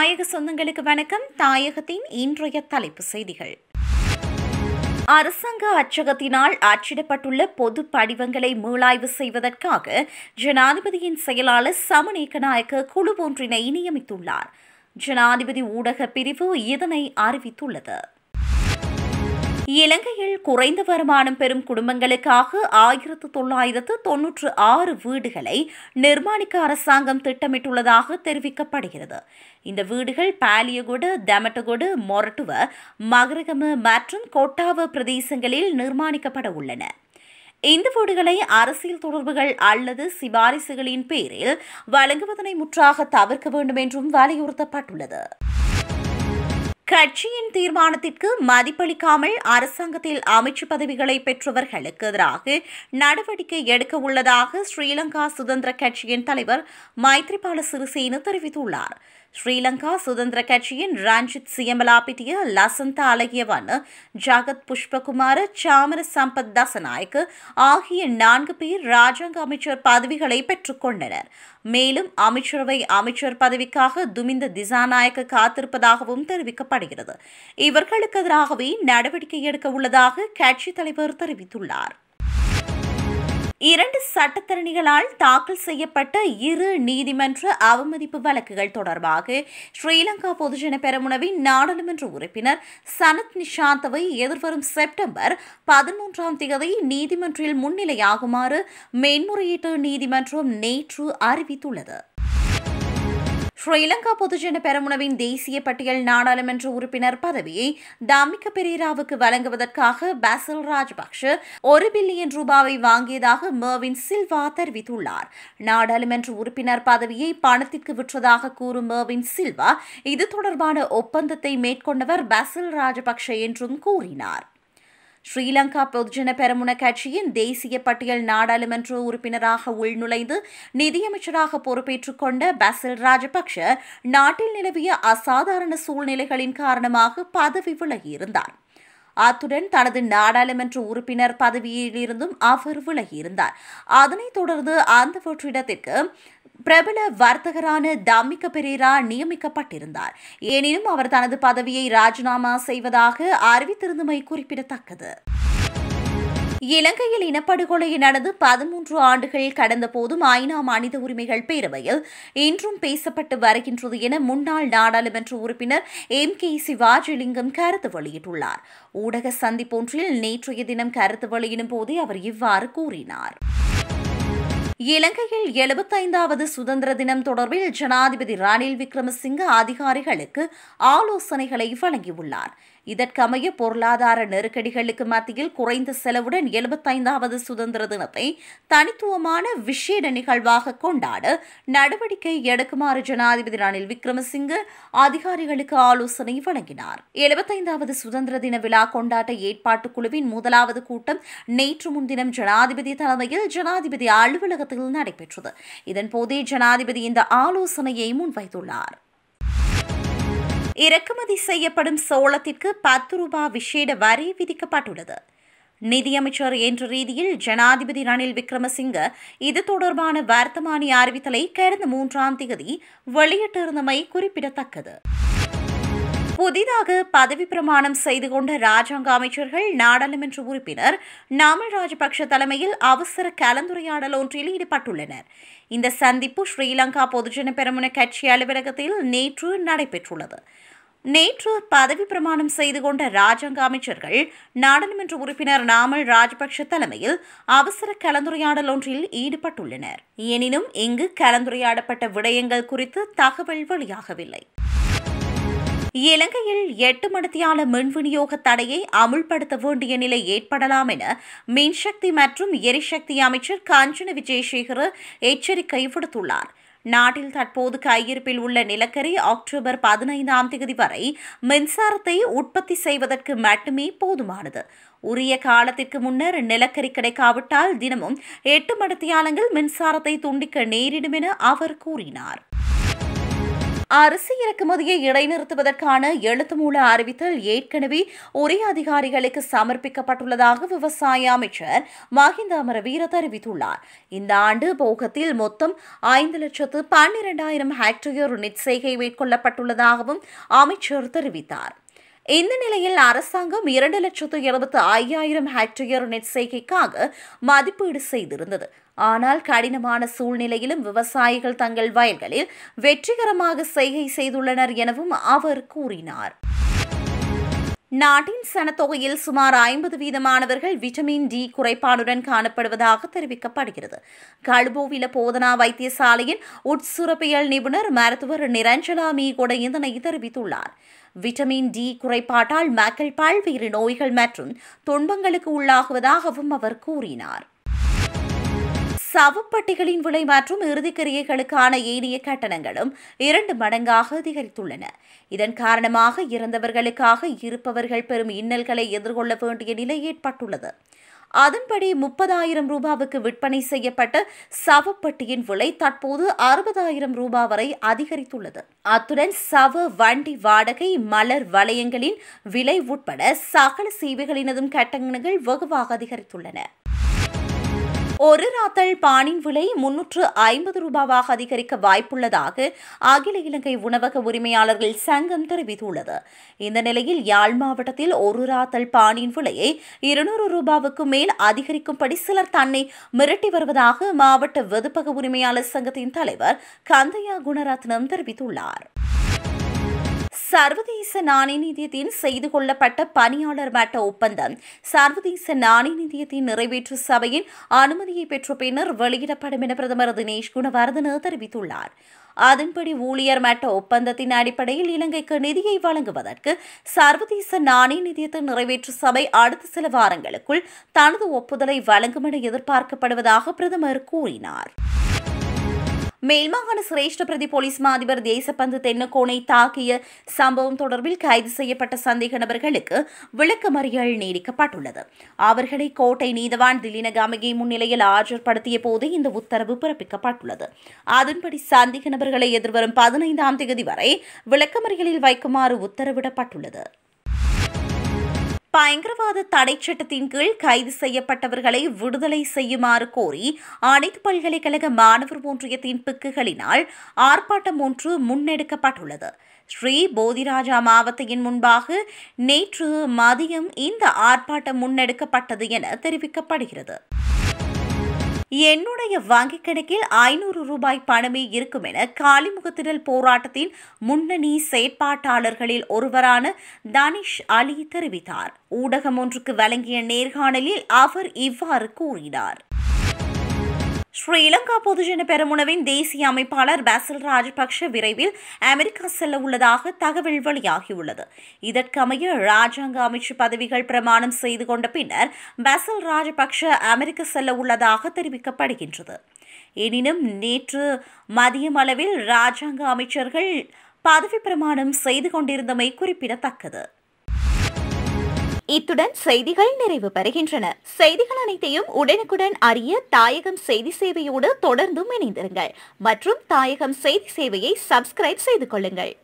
தாயக சொந்தங்களுக்கு வணக்கம் தாயகத்தின் இன்றைய தலைப்பு செய்திகள் அரசாங்க அச்சகத்தினால் அச்சிடப்பட்டுள்ள பொது படிவங்களை மீளாய்வு செய்வதற்காக ஜனாதிபதியின் செயலாளர் சமநேக்கநாயக்க குழு ஒன்றினை நியமித்துள்ளார் ஜனாதிபதி ஊடக பிரிவு இதனை அறிவித்துள்ளது இலங்கையில் குறைந்த வருமானம் பெறும் குடும்பங்களுக்காக ஆயிரத்து தொள்ளாயிரத்து தொன்னூற்று ஆறு வீடுகளை நிர்மாணிக்க அரசாங்கம் திட்டமிட்டுள்ளதாக தெரிவிக்கப்படுகிறது இந்த வீடுகள் பாலியகொடு தமட்டகொடு மொரட்டுவ மகரகம மற்றும் கொட்டாவ பிரதேசங்களில் நிர்மாணிக்கப்பட உள்ளன இந்த வீடுகளை அரசியல் தொடர்புகள் அல்லது சிபாரிசுகளின் பேரில் வழங்குவதனை முற்றாக தவிர்க்க வேண்டும் என்றும் வலியுறுத்தப்பட்டுள்ளது கட்சியின் தீர்மானத்திற்கு மதிப்பளிக்காமல் அரசாங்கத்தில் அமைச்சு பதவிகளை பெற்றவர்களுக்கு எதிராக நடவடிக்கை எடுக்க உள்ளதாக ஸ்ரீலங்கா சுதந்திர கட்சியின் தலைவர் மைத்ரிபால சிறிசேன தெரிவித்துள்ளார் ஸ்ரீலங்கா சுதந்திர கட்சியின் ரஞ்சித் சியமலாபிட்டிய லசந்த அழகியவன் ஜகத் புஷ்பகுமார சாமர சம்பத் தசநாயக் ஆகிய நான்கு பேர் ராஜாங்க அமைச்சர் பதவிகளை பெற்றுக்கொண்டனர் மேலும் அமைச்சரவை அமைச்சர் பதவிக்காக துமிந்த திசாநாயக்க காத்திருப்பதாகவும் தெரிவிக்கப்படுகிறது இவர்களுக்கு எதிராகவே நடவடிக்கை எடுக்க உள்ளதாக கட்சித் தலைவர் தெரிவித்துள்ளார் இரண்டு சட்டத்தரணிகளால் தாக்கல் செய்யப்பட்ட இரு நீதிமன்ற அவமதிப்பு வழக்குகள் தொடர்பாக ஸ்ரீலங்கா பொதுஜன பெரமுனவின் நாடாளுமன்ற உறுப்பினர் சனத் நிஷாந்தவை எதிர்வரும் செப்டம்பர் பதிமூன்றாம் தேதி நீதிமன்றில் முன்னிலையாகுமாறு மேன்முறையீட்டு நீதிமன்றம் நேற்று அறிவித்துள்ளது ஸ்ரீலங்கா பொதுஜன பெரமுனவின் தேசிய பட்டியல் நாடாளுமன்ற உறுப்பினர் பதவியை தாமிக்க பெரேராவுக்கு வழங்குவதற்காக பாசில் ராஜபக்ஷ ஒரு பில்லியன் ரூபாவை வாங்கியதாக மேவின் சில்வா தெரிவித்துள்ளார் நாடாளுமன்ற உறுப்பினர் பதவியை பணத்திற்கு விற்றதாக கூறும் மேவின் சில்வா இது தொடர்பான ஒப்பந்தத்தை மேற்கொண்டவர் பாசில் ராஜபக்ஷ என்றும் கூறினார் ஸ்ரீலங்கா பொதுஜன பெரமுன கட்சியின் தேசிய பட்டியல் நாடாளுமன்ற உறுப்பினராக உள்நுழைந்து நிதியமைச்சராக பொறுப்பேற்றுக் கொண்ட பசில் ராஜபக்ஷ நாட்டில் நிலவிய அசாதாரண சூழ்நிலைகளின் காரணமாக பதவி விலகியிருந்தார் அத்துடன் தனது நாடாளுமன்ற உறுப்பினர் பதவியிலிருந்தும் அவர் விலகியிருந்தார் அதனைத் தொடர்ந்து அந்த வெற்றிடத்திற்கு பிரபல வர்த்தகரான தாமிக்க பெரேரா நியமிக்கப்பட்டிருந்தார் எனினும் அவர் தனது பதவியை ராஜினாமா செய்வதாக அறிவித்திருந்தமை குறிப்பிடத்தக்கது இலங்கையில் இனப்படுகொலை நடந்து பதிமூன்று ஆண்டுகள் கடந்த போதும் ஐநா மனித உரிமைகள் பேரவையில் இன்றும் பேசப்பட்டு வருகின்றது என முன்னாள் நாடாளுமன்ற உறுப்பினர் எம் கே சிவாஜிலிங்கம் கருத்து வெளியிட்டுள்ளார் ஊடக சந்திப்பொன்றில் நேற்றைய தினம் கருத்து வெளியிடும் போதே அவர் இவ்வாறு கூறினார் இலங்கையில் எழுபத்தைந்தாவது சுதந்திர தினம் தொடர்பில் ஜனாதிபதி ரணில் விக்ரமசிங்க அதிகாரிகளுக்கு ஆலோசனைகளை வழங்கியுள்ளார் இதற்கமைய பொருளாதார நெருக்கடிகளுக்கு மத்தியில் குறைந்த செலவுடன் எழுபத்தைந்தாவது சுதந்திர தினத்தை தனித்துவமான விசேட நிகழ்வாக கொண்டாட நடவடிக்கை எடுக்குமாறு ஜனாதிபதி ரணில் விக்ரமசிங்க அதிகாரிகளுக்கு ஆலோசனை வழங்கினார் எழுபத்தைந்தாவது சுதந்திர தின விழா கொண்டாட்ட ஏற்பாட்டுக் குழுவின் முதலாவது கூட்டம் நேற்று முன்தினம் ஜனாதிபதி தலைமையில் ஜனாதிபதி அலுவலகத்தில் நடைபெற்றது இதன்போதே ஜனாதிபதி இந்த ஆலோசனையை முன்வைத்துள்ளார் இறக்குமதி செய்யப்படும் சோளத்திற்கு பத்து ரூபாய் விசேட வரி விதிக்கப்பட்டுள்ளது நிதியமைச்சர் என்ற ரீதியில் ஜனாதிபதி ரணில் விக்ரமசிங்க இது தொடர்பான வர்த்தமானி அறிவித்தலை கடந்த மூன்றாம் தேதி வெளியிட்டிருந்தமை குறிப்பிடத்தக்கது புதிதாக பதவி பிரமாணம் செய்து கொண்ட ராஜாங்க அமைச்சர்கள் நாடாளுமன்ற உறுப்பினர் நாமல் ராஜபக்ஷ தலைமையில் அவசர கலந்துரையாடல் ஒன்றில் ஈடுபட்டுள்ளனர் இந்த சந்திப்பு ஸ்ரீலங்கா பொதுஜன பெரமுன கட்சி அலுவலகத்தில் நேற்று நடைபெற்றுள்ளது நேற்று பதவி பிரமாணம் செய்து கொண்ட ராஜாங்க அமைச்சர்கள் நாடாளுமன்ற உறுப்பினர் நாமல் ராஜபக்ஷ தலைமையில் அவசர கலந்துரையாடல் ஒன்றில் ஈடுபட்டுள்ளனர் எனினும் இங்கு கலந்துரையாடப்பட்ட விடயங்கள் குறித்து தகவல் வெளியாகவில்லை இலங்கையில் எட்டு மணித்தியால மின் விநியோக தடையை அமுல்படுத்த வேண்டிய நிலை ஏற்படலாம் என மின்சக்தி மற்றும் எரிசக்தி அமைச்சர் காஞ்சன விஜயசேகர எச்சரிக்கை விடுத்துள்ளார் நாட்டில் தற்போது கையிருப்பில் உள்ள நிலக்கரி அக்டோபர் பதினைந்தாம் தேதி வரை மின்சாரத்தை உற்பத்தி செய்வதற்கு மட்டுமே போதுமானது உரிய காலத்திற்கு முன்னர் நிலக்கரி கிடைக்காவிட்டால் தினமும் எட்டு மணித்தியாலங்கள் மின்சாரத்தை துண்டிக்க நேரிடும் என அவர் கூறினார் அரிசி இறக்குமதியை இடைநிறுத்துவதற்கான எழுத்து மூல அறிவித்தல் ஏற்கனவே உரிய அதிகாரிகளுக்கு சமர்ப்பிக்கப்பட்டுள்ளதாக விவசாய அமைச்சர் மஹிந்த அமரவீர தெரிவித்துள்ளார் இந்த ஆண்டு போகத்தில் மொத்தம் ஐந்து லட்சத்து பன்னிரண்டாயிரம் ஹெக்டேயர் நெற்செய்கை மேற்கொள்ளப்பட்டுள்ளதாகவும் அமைச்சர் தெரிவித்தார் இந்த நிலையில் அரசாங்கம் இரண்டு லட்சத்து இருபத்தி ஐயாயிரம் ஹெக்டேயர் நெற்செய்கைக்காக மதிப்பீடு செய்திருந்தது ஆனால் கடினமான சூழ்நிலையிலும் விவசாயிகள் தங்கள் வயல்களில் வெற்றிகரமாக செய்கை செய்துள்ளனர் எனவும் அவர் கூறினார் நாட்டின் சனத்தொகையில் சுமார் ஐம்பது வீதமானவர்கள் விட்டமின் டி குறைபாடுடன் காணப்படுவதாக தெரிவிக்கப்படுகிறது கழுபோவில போதனா வைத்தியசாலையின் உட்சுரப்பியல் நிபுணர் மருத்துவர் நிரஞ்சலா மீகொட இதனை தெரிவித்துள்ளார் விட்டமின் டி குறைபாட்டால் மக்கள் பல்வேறு நோய்கள் மற்றும் துன்பங்களுக்கு உள்ளாகுவதாகவும் அவர் கூறினார் சவப்பட்டிகளின் விலை மற்றும் இறுதிக்கிரியைகளுக்கான ஏனைய கட்டணங்களும் இரண்டு மடங்காக அதிகரித்துள்ளன இதன் காரணமாக இறந்தவர்களுக்காக இருப்பவர்கள் பெரும் இன்னல்களை எதிர்கொள்ள வேண்டிய நிலை ஏற்பட்டுள்ளது அதன்படி முப்பதாயிரம் ரூபாவுக்கு விற்பனை செய்யப்பட்ட சவப்பட்டியின் விலை தற்போது அறுபதாயிரம் ரூபாய் வரை அதிகரித்துள்ளது அத்துடன் சவ வண்டி வாடகை மலர் வளையங்களின் விலை உட்பட சகல சேவைகளினதும் கட்டணங்கள் வெகுவாக அதிகரித்துள்ளன ஒரு ராத்தல் பானின் விலை முன்னூற்று ஐம்பது ரூபாவாக அதிகரிக்க வாய்ப்புள்ளதாக அகில இலங்கை உணவக உரிமையாளர்கள் சங்கம் தெரிவித்துள்ளது இந்த நிலையில் யாழ் மாவட்டத்தில் ஒரு ராத்தல் பானின் விலையை இருநூறு ரூபாவுக்கு மேல் அதிகரிக்கும்படி சிலர் தன்னை மிரட்டி வருவதாக மாவட்ட வெதுப்பக உரிமையாளர் சங்கத்தின் தலைவர் கந்தையா குணரத்னம் தெரிவித்துள்ளார் சர்வதேச நாணய நிதியத்தின் செய்து கொள்ளப்பட்ட பணியாளர் மட்ட ஒப்பந்தம் சர்வதேச நாணய நிதியத்தின் நிறைவேற்று சபையின் அனுமதியை பெற்ற பின்னர் வெளியிடப்படும் என பிரதமர் தினேஷ் குணவர்தன தெரிவித்துள்ளார் அதன்படி ஊழியர் மட்ட ஒப்பந்தத்தின் அடிப்படையில் இலங்கைக்கு நிதியை வழங்குவதற்கு சர்வதேச நாணய நிதியத்தின் நிறைவேற்று சபை அடுத்த சில வாரங்களுக்குள் தனது ஒப்புதலை வழங்கும் என எதிர்பார்க்கப்படுவதாக பிரதமர் கூறினார் மேல்மாகாண சிரேஷ்ட பிரதி போலீஸ் மாதிபர் தேசப்பந்து தென்னக்கோனை தாக்கிய சம்பவம் தொடர்பில் கைது செய்யப்பட்ட சந்தேக நபர்களுக்கு விளக்கமறியல் நீடிக்கப்பட்டுள்ளது அவர்களை கோட்டை நீதவான் திலினகாமிகை முன்னிலையில் ஆஜர்படுத்திய போது இந்த உத்தரவு பிறப்பிக்கப்பட்டுள்ளது அதன்படி சந்தேக நபர்களை எதிர்வரும் பதினைந்தாம் தேதி வரை விளக்கமறியலில் வைக்குமாறு உத்தரவிடப்பட்டுள்ளது பயங்கரவாத தடை சட்டத்தின் கீழ் கைது செய்யப்பட்டவர்களை விடுதலை செய்யுமாறு கோரி அனைத்து பல்கலைக்கழக மாணவர் ஒன்றியத்தின் பிக்குகளினால் ஆர்ப்பாட்டம் ஒன்று முன்னெடுக்கப்பட்டுள்ளது ஸ்ரீ போதிராஜா மாவட்டத்தின் முன்பாக நேற்று மதியம் இந்த ஆர்ப்பாட்டம் முன்னெடுக்கப்பட்டது என தெரிவிக்கப்படுகிறது என்னுடைய வங்கிக் கணக்கில் ஐநூறு ரூபாய் பணமே இருக்கும் என காலிமுகத்திடல் போராட்டத்தின் முன்னணி செயற்பாட்டாளர்களில் ஒருவரான தனிஷ் அலி தெரிவித்தார் ஊடகம் ஒன்றுக்கு வழங்கிய நேர்காணலில் அவர் இவ்வாறு கூறினார் ஸ்ரீலங்கா பொதுஜன பெரமுனவின் தேசிய அமைப்பாளர் பாசில் ராஜபக்ஷ விரைவில் அமெரிக்கா செல்ல உள்ளதாக தகவல் வெளியாகியுள்ளது இதற்கமைய ராஜாங்க அமைச்சு பதவிகள் பிரமாணம் செய்து கொண்ட பின்னர் பாசில் ராஜபக்ஷ அமெரிக்க செல்ல உள்ளதாக தெரிவிக்கப்படுகின்றது எனினும் நேற்று மதியம் அளவில் ராஜாங்க அமைச்சர்கள் பதவி பிரமாணம் செய்து கொண்டிருந்தமை குறிப்பிடத்தக்கது இத்துடன் செய்திகள் நிறைவு பெறுகின்றன செய்திகள் அனைத்தையும் உடனுக்குடன் அறிய தாயகம் செய்தி சேவையோடு தொடர்ந்தும் இணைந்திருங்கள் மற்றும் தாயகம் செய்தி சேவையை சப்ஸ்கிரைப் செய்து கொள்ளுங்கள்